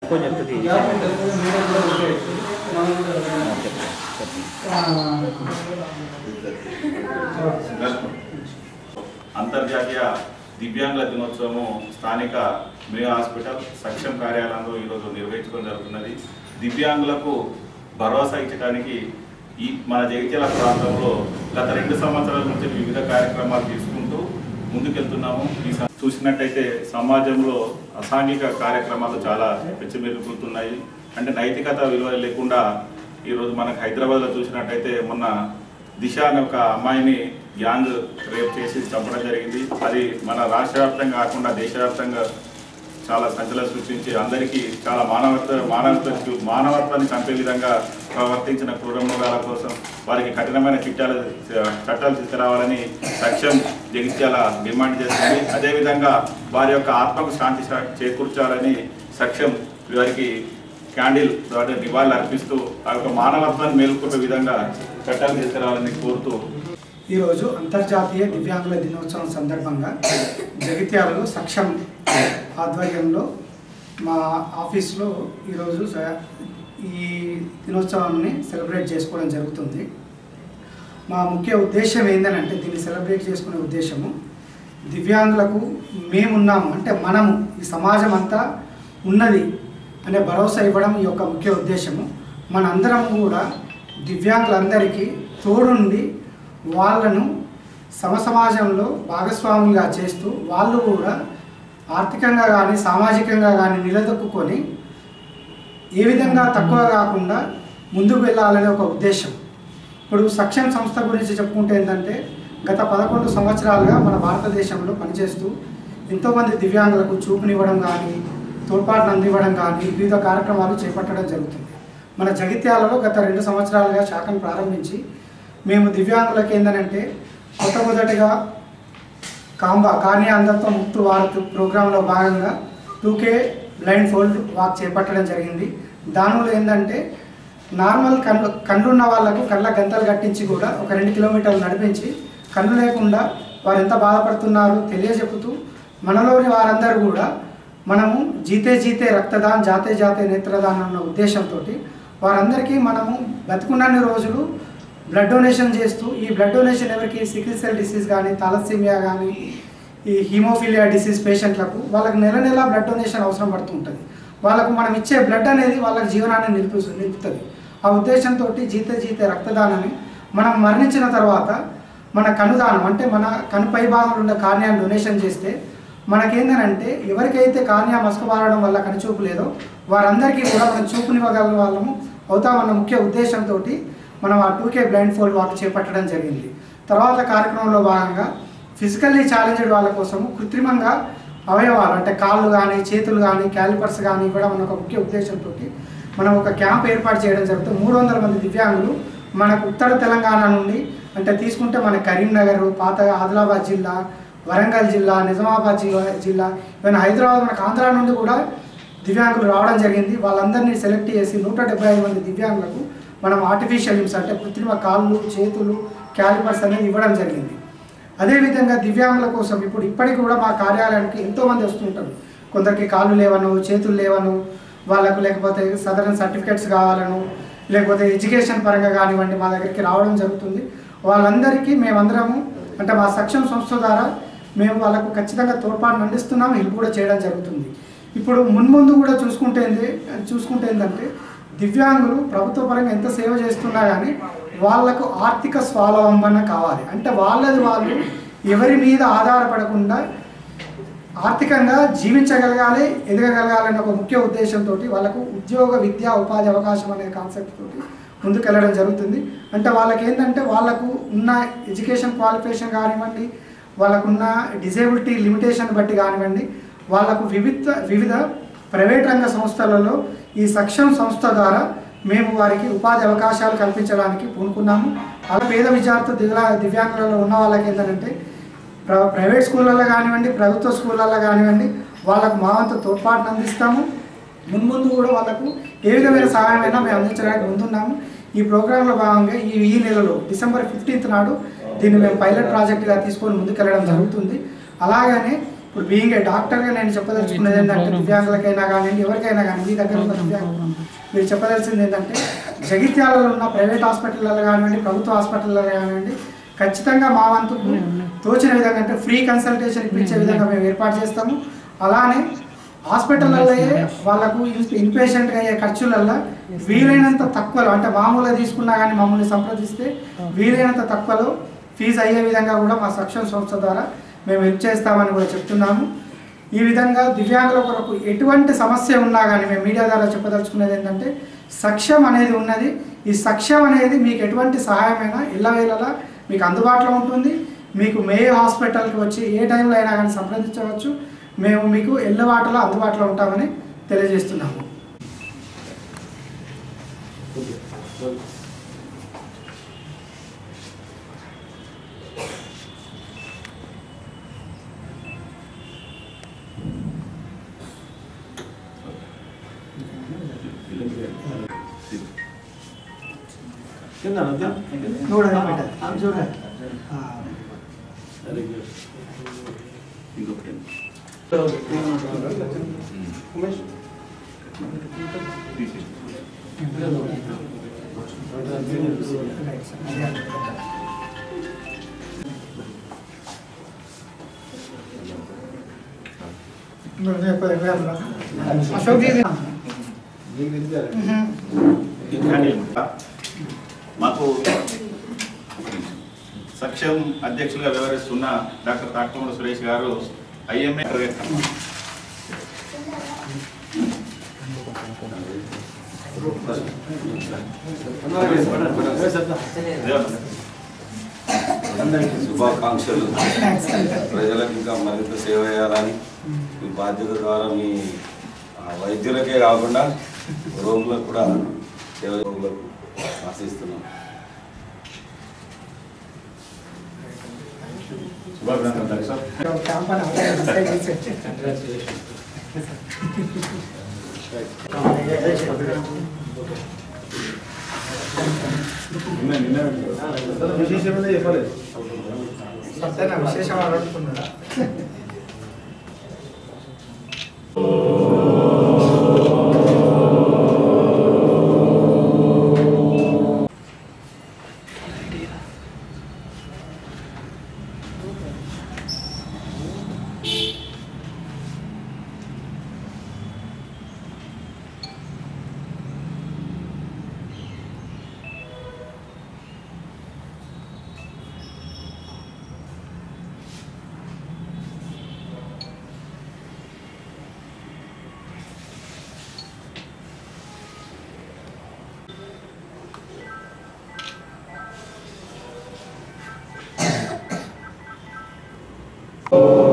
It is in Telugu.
కొంచెం చెప్తుంది గ్యాప్ ఉంటుంది కొంచెం మీడియం కూడా పెట్టేయచ్చు మనం కూడా అంతర్జాతీయ దివ్యాంగుల దినోత్సవము స్థానిక మేయో హాస్పిటల్ సక్షం కార్యాలయంలో ఈరోజు నిర్వహించుకోవడం జరుగుతున్నది దివ్యాంగులకు భరోసా ఇచ్చడానికి ఈ మన జగిత్యాల ప్రాంతంలో గత రెండు సంవత్సరాల నుంచి వివిధ కార్యక్రమాలు తీసుకుంటూ ముందుకెళ్తున్నాము ఈ సం- చూసినట్టయితే సమాజంలో అసాంఘిక కార్యక్రమాలు చాలా పెచ్చమెరుగుతున్నాయి అంటే నైతికత విలువ లేకుండా ఈరోజు మనకు హైదరాబాద్లో చూసినట్టయితే మొన్న దిశ అనే ఒక అమ్మాయిని గ్యాంగ్ రేప్ చేసి చంపడం జరిగింది అది మన రాష్ట్ర వ్యాప్తంగా కాకుండా దేశవ్యాప్తంగా చాలా సంచలనం సృష్టించి అందరికీ చాలా మానవత్వ మానవత్వ మానవత్వాన్ని చంపే విధంగా ప్రవర్తించిన క్రూరమృగాల కోసం వారికి కఠినమైన చట్టాలు చట్టాలు తీసుకురావాలని లక్ష్యం జగిత్యాల డిమాండ్ చేస్తుంది అదేవిధంగా వారి యొక్క ఆత్మకు శాంతి శా- చేకూర్చాలని సఖ్యం వారికి క్యాండిల్ ద్వారా నివాళులు అర్పిస్తూ ఆ యొక్క మానవత్వాన్ని మేలుకొనే విధంగా చట్టాలు తీసుకురావాలని కోరుతూ ఈరోజు అంతర్జాతీయ దివ్యాంగుల దినోత్సవం సందర్భంగా జగిత్యాలలో సక్షం ఆధ్వర్యంలో మా ఆఫీస్లో ఈరోజు స- ఈ దినోత్సవాన్ని సెలబ్రేట్ చేసుకోవడం జరుగుతుంది మా ముఖ్య ఉద్దేశం ఏంటంటే దీన్ని సెలబ్రేట్ చేసుకునే ఉద్దేశము దివ్యాంగులకు మేమున్నాము అంటే మనము ఈ సమాజం అంతా ఉన్నది అనే భరోసా ఇవ్వడం ఈ యొక్క ముఖ్య ఉద్దేశము మనందరం కూడా దివ్యాంగులందరికీ తోడుండి వాళ్ళను సమసమాజంలో భాగస్వాములుగా చేస్తూ వాళ్ళు కూడా ఆర్థికంగా కానీ సామాజికంగా కానీ నిలదొక్కుని ఏ విధంగా తక్కువ కాకుండా ముందుకు వెళ్ళాలనే ఒక ఉద్దేశం ఇప్పుడు సక్షం సంస్థ గురించి చెప్పుకుంటే ఏంటంటే గత పదకొండు సంవత్సరాలుగా మన భారతదేశంలో పనిచేస్తూ ఎంతోమంది దివ్యాంగులకు చూపునివ్వడం కానీ తోడ్పాటును అందివ్వడం కానీ వివిధ కార్యక్రమాలు చేపట్టడం జరుగుతుంది మన జగిత్యాలలో గత రెండు సంవత్సరాలుగా శాఖను ప్రారంభించి మేము దివ్యాంగులకు ఏంటంటే మొట్టమొదటిగా కాంబా కార్నియా అందరితో ముక్తు వారత్ ప్రోగ్రాంలో భాగంగా టూకే బ్లైండ్ ఫోల్డ్ వాక్ చేపట్టడం జరిగింది దానివల్ల ఏంటంటే నార్మల్ కళ్ళు కళ్ళున్న వాళ్ళకు కళ్ళ గంతలు కట్టించి కూడా ఒక రెండు కిలోమీటర్లు నడిపించి కళ్ళు లేకుండా వారు ఎంత బాధపడుతున్నారో తెలియజెప్పుతూ మనలోని వారందరూ కూడా మనము జీతే జీతే రక్తదాన్ జాతే జాతే నేత్రదాన్ అన్న ఉద్దేశంతో వారందరికీ మనము బతుకున్నన్ని రోజులు బ్లడ్ డొనేషన్ చేస్తూ ఈ బ్లడ్ డొనేషన్ ఎవరికి సికిల్ సెల్ డిసీజ్ కానీ థాలసీమియా కానీ ఈ హీమోఫిలియా డిసీజ్ పేషెంట్లకు వాళ్ళకి నెల నెల బ్లడ్ డొనేషన్ అవసరం పడుతుంటుంది వాళ్ళకు మనం ఇచ్చే బ్లడ్ అనేది వాళ్ళ జీవనాన్ని నిలుపు నిలుపుతుంది ఆ ఉద్దేశంతో జీతే జీతే రక్తదానాన్ని మనం మరణించిన తర్వాత మన కనుదానం అంటే మన కను పై భాగంలో ఉన్న కార్యాన్ని డొనేషన్ చేస్తే మనకేందనంటే ఎవరికైతే కార్నియా మసకబారడం వల్ల కనుచూపు లేదో వారందరికీ కూడా మనం చూపునివ్వగల వాళ్ళము అవుతామన్న ముఖ్య ఉద్దేశంతో మనం ఆ టూకే బ్లైండ్ ఫోల్డ్ వాక్ చేపట్టడం జరిగింది తర్వాత కార్యక్రమంలో భాగంగా ఫిజికల్లీ ఛాలెంజ్డ్ వాళ్ళ కోసము కృత్రిమంగా అవయవాలు అంటే కాళ్ళు కానీ చేతులు కానీ క్యాలిపర్స్ కానీ ఇవ్వడం అన్న ఒక ముఖ్య ఉద్దేశంతో మనం ఒక క్యాంప్ ఏర్పాటు చేయడం జరుగుతుంది మూడు వందల మంది దివ్యాంగులు మనకు ఉత్తర తెలంగాణ నుండి అంటే తీసుకుంటే మన కరీంనగర్ పాత ఆదిలాబాద్ జిల్లా వరంగల్ జిల్లా నిజామాబాద్ జిల్లా జిల్లా ఈవెన్ హైదరాబాద్ మనకు ఆంధ్ర నుండి కూడా దివ్యాంగులు రావడం జరిగింది వాళ్ళందరినీ సెలెక్ట్ చేసి నూట డెబ్బై ఐదు మంది దివ్యాంగులకు మనం ఆర్టిఫిషియల్ లిమ్స్ అంటే కృత్రిమ కాళ్ళు చేతులు క్యాలిపర్స్ అనేది ఇవ్వడం జరిగింది అదేవిధంగా దివ్యాంగుల కోసం ఇప్పుడు ఇప్పటికి కూడా మా కార్యాలయానికి ఎంతోమంది వస్తుంటారు కొందరికి కాళ్ళు లేవను చేతులు లేవను వాళ్ళకు లేకపోతే సదరన్ సర్టిఫికెట్స్ కావాలను లేకపోతే ఎడ్యుకేషన్ పరంగా కానివ్వండి మా దగ్గరికి రావడం జరుగుతుంది వాళ్ళందరికీ మేమందరము అంటే మా సక్షం సంస్థ ద్వారా మేము వాళ్ళకు ఖచ్చితంగా తోడ్పాటును అందిస్తున్నాము హెల్ప్ కూడా చేయడం జరుగుతుంది ఇప్పుడు మున్ముందు కూడా చూసుకుంటే ఏంది- చూసుకుంటే ఏంటంటే దివ్యాంగులు ప్రభుత్వ పరంగా ఎంత సేవ చేస్తున్నా కానీ వాళ్ళకు ఆర్థిక స్వావలంబన కావాలి అంటే వాళ్ళది వాళ్ళు ఎవరి మీద ఆధారపడకుండా ఆర్థికంగా జీవించగలగాలి ఎదగగలగాలనే ఒక ముఖ్య ఉద్దేశంతో వాళ్ళకు ఉద్యోగ విద్యా ఉపాధి అవకాశం అనే కాన్సెప్ట్ తోటి ముందుకెళ్ళడం జరుగుతుంది అంటే వాళ్ళకి ఏంటంటే వాళ్ళకు ఉన్న ఎడ్యుకేషన్ క్వాలిఫికేషన్ కానివ్వండి వాళ్ళకున్న డిజేబిలిటీ లిమిటేషన్ బట్టి కానివ్వండి వాళ్ళకు వివిధ వివిధ ప్రైవేట్ రంగ సంస్థలలో ఈ సక్షం సంస్థ ద్వారా మేము వారికి ఉపాధి అవకాశాలు కల్పించడానికి పూనుకున్నాము అలా పేద విద్యార్థులు దివ్యా దివ్యాంగులలో ఉన్న వాళ్ళకి ఏంటంటే ప్ర- ప్రైవేట్ స్కూళ్ళల్లో కానివ్వండి ప్రభుత్వ స్కూళ్ళల్లో కానివ్వండి వాళ్ళకు మా వంతు తోడ్పాటును అందిస్తాము మున్ముందు కూడా వాళ్ళకు ఏ విధమైన సహాయమైనా మేము అందించడానికి ముందున్నాము ఈ ప్రోగ్రాంలో భాగంగా ఈ ఈ నెలలో డిసెంబర్ ఫిఫ్టీన్త్ నాడు దీన్ని మేము పైలట్ ప్రాజెక్టుగా తీసుకొని ముందుకెళ్ళడం జరుగుతుంది అలాగనే ఇప్పుడు బీయింగ్ ఏ డాక్టర్గా నేను చెప్పదలుచుకున్నది ఏంటంటే దివ్యాంగులకైనా కానివ్వండి ఎవరికైనా కానీ మీ దగ్గర ఉన్న దివ్యాంగులు మీరు చెప్పదలసింది ఏంటంటే జగిత్యాలలో ఉన్న ప్రైవేట్ హాస్పిటల్లో కానివ్వండి ప్రభుత్వ హాస్పిటల్లో కానివ్వండి ఖచ్చితంగా మా వంతు తోచిన విధంగా అంటే ఫ్రీ కన్సల్టేషన్ ఇప్పించే విధంగా మేము ఏర్పాటు చేస్తాము అలానే హాస్పిటల్లో వాళ్ళకు ఇన్పేషెంట్గా అయ్యే ఖర్చులల్లో వీలైనంత తక్కువలో అంటే మామూలుగా తీసుకున్నా కానీ మమ్మల్ని సంప్రదిస్తే వీలైనంత తక్కువలో ఫీజు అయ్యే విధంగా కూడా మా సక్షం సంస్థ ద్వారా మేము హెల్ప్ చేస్తామని కూడా చెప్తున్నాము ఈ విధంగా దివ్యాంగుల కొరకు ఎటువంటి సమస్య ఉన్నా కానీ మేము మీడియా ద్వారా చెప్పదలుచుకునేది ఏంటంటే సఖ్యం అనేది ఉన్నది ఈ సఖ్యం అనేది మీకు ఎటువంటి సహాయమైనా ఇళ్ళవేళలా మీకు అందుబాటులో ఉంటుంది మీకు మే హాస్పిటల్కి వచ్చి ఏ టైంలో అయినా కానీ సంప్రదించవచ్చు మేము మీకు ఎల్లవాటలో అందుబాటులో ఉంటామని తెలియజేస్తున్నాము కింద నద్దా? చూడండి మేడం. చూడండి ఆ, ఇంకొకటి ఉమేష్ తీసేసి. Right sir. అశోక్ జీ నీకు తెలియాలి కానీ మాకు సక్షం అధ్యక్షులుగా వ్యవహరిస్తున్న డాక్టర్ తాకమూడి సురేష్ గారు ఐఎంఏ అందరికీ శుభాకాంక్షలు ప్రజలకు ఇంకా మరింత సేవ చేయాలని మీ బాధ్యత ద్వారా మీ ఆ, వైద్యులకే కాకుండా రోగులకు కూడా సేవ రోగులకు ఆశిస్తున్నాం శుభాభినందనలు డాక్టర్ సార్ క్యాంప్ అని అలాగే డిసైడ్ చేసి నిన్న నిన్న విశేషం ఏందో చెప్పలేదు సత్యన విశేషం అడుగుతున్నాడా ఓ